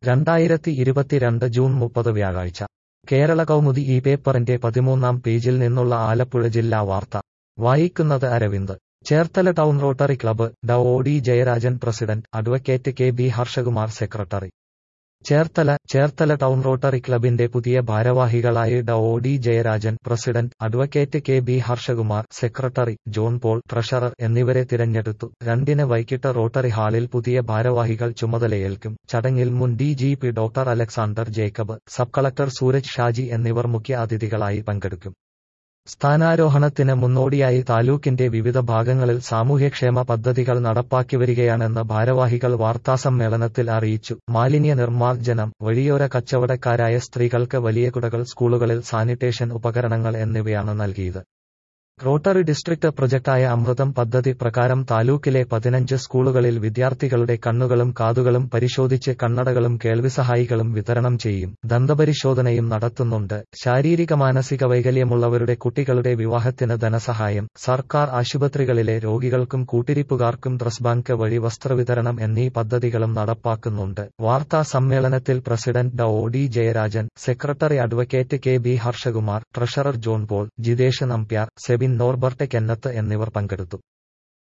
രണ്ടായിരത്തി ഇരുപത്തിരണ്ട് ജൂൺ മുപ്പത് വ്യാഴാഴ്ച കേരള കൗമുദി ഈ പേപ്പറിന്റെ പതിമൂന്നാം പേജിൽ നിന്നുള്ള ആലപ്പുഴ ജില്ലാ വാർത്ത വായിക്കുന്നത് Aravind Cherthala town rotary club ഡ O D Jayarajan president advocate K B Harshakumar secretary Cherthala Cherthala town rotary ക്ലബിന്റെ പുതിയ ഭാരവാഹികളായി ഡ O D Jayarajan president advocate K B Harshakumar secretary John Paul treasurer എന്നിവരെ തിരഞ്ഞെടുത്തു രണ്ടിന് വൈകിട്ട് റോട്ടറി ഹാളിൽ പുതിയ ഭാരവാഹികൾ ചുമതലയേൽക്കും ചടങ്ങിൽ മുൻ D G P doctor Alexander Jacob sub collector Sooraj Shaji എന്നിവർ മുഖ്യ അതിഥികളായി പങ്കെടുക്കും സ്ഥാനാരോഹണത്തിന് മുന്നോടിയായി താലൂക്കിന്റെ വിവിധ ഭാഗങ്ങളിൽ സാമൂഹ്യക്ഷേമ പദ്ധതികൾ നടപ്പാക്കി വരികയാണെന്ന് ഭാരവാഹികൾ വാർത്താസമ്മേളനത്തിൽ അറിയിച്ചു മാലിന്യ നിർമ്മാർജ്ജനം വഴിയോര കച്ചവടക്കാരായ സ്ത്രീകൾക്ക് വലിയ കുടകൾ സ്കൂളുകളിൽ സാനിറ്റേഷൻ ഉപകരണങ്ങൾ എന്നിവയാണ് നൽകിയത് റോട്ടറി ഡിസ്ട്രിക്ട് പ്രൊജക്ടായ അമൃതം പദ്ധതി പ്രകാരം താലൂക്കിലെ പതിനഞ്ച് സ്കൂളുകളിൽ വിദ്യാർത്ഥികളുടെ കണ്ണുകളും കാതുകളും പരിശോധിച്ച് കണ്ണടകളും കേൾവിസഹായികളും വിതരണം ചെയ്യും ദന്തപരിശോധനയും നടത്തുന്നുണ്ട് ശാരീരിക മാനസിക വൈകല്യമുള്ളവരുടെ കുട്ടികളുടെ വിവാഹത്തിന് ധനസഹായം സർക്കാർ ആശുപത്രികളിലെ രോഗികൾക്കും കൂട്ടിരിപ്പുകാർക്കും ഡ്രസ് ബാങ്ക് വഴി വസ്ത്രവിതരണം എന്നീ പദ്ധതികളും നടപ്പാക്കുന്നുണ്ട് വാർത്താ സമ്മേളനത്തിൽ പ്രസിഡന്റ് ഡ O D Jayarajan secretary advocate K B Harshakumar treasurer John Paul Jithesh Nambiar Sebin Norbert Kenneth എന്നിവർ പങ്കെടുത്തു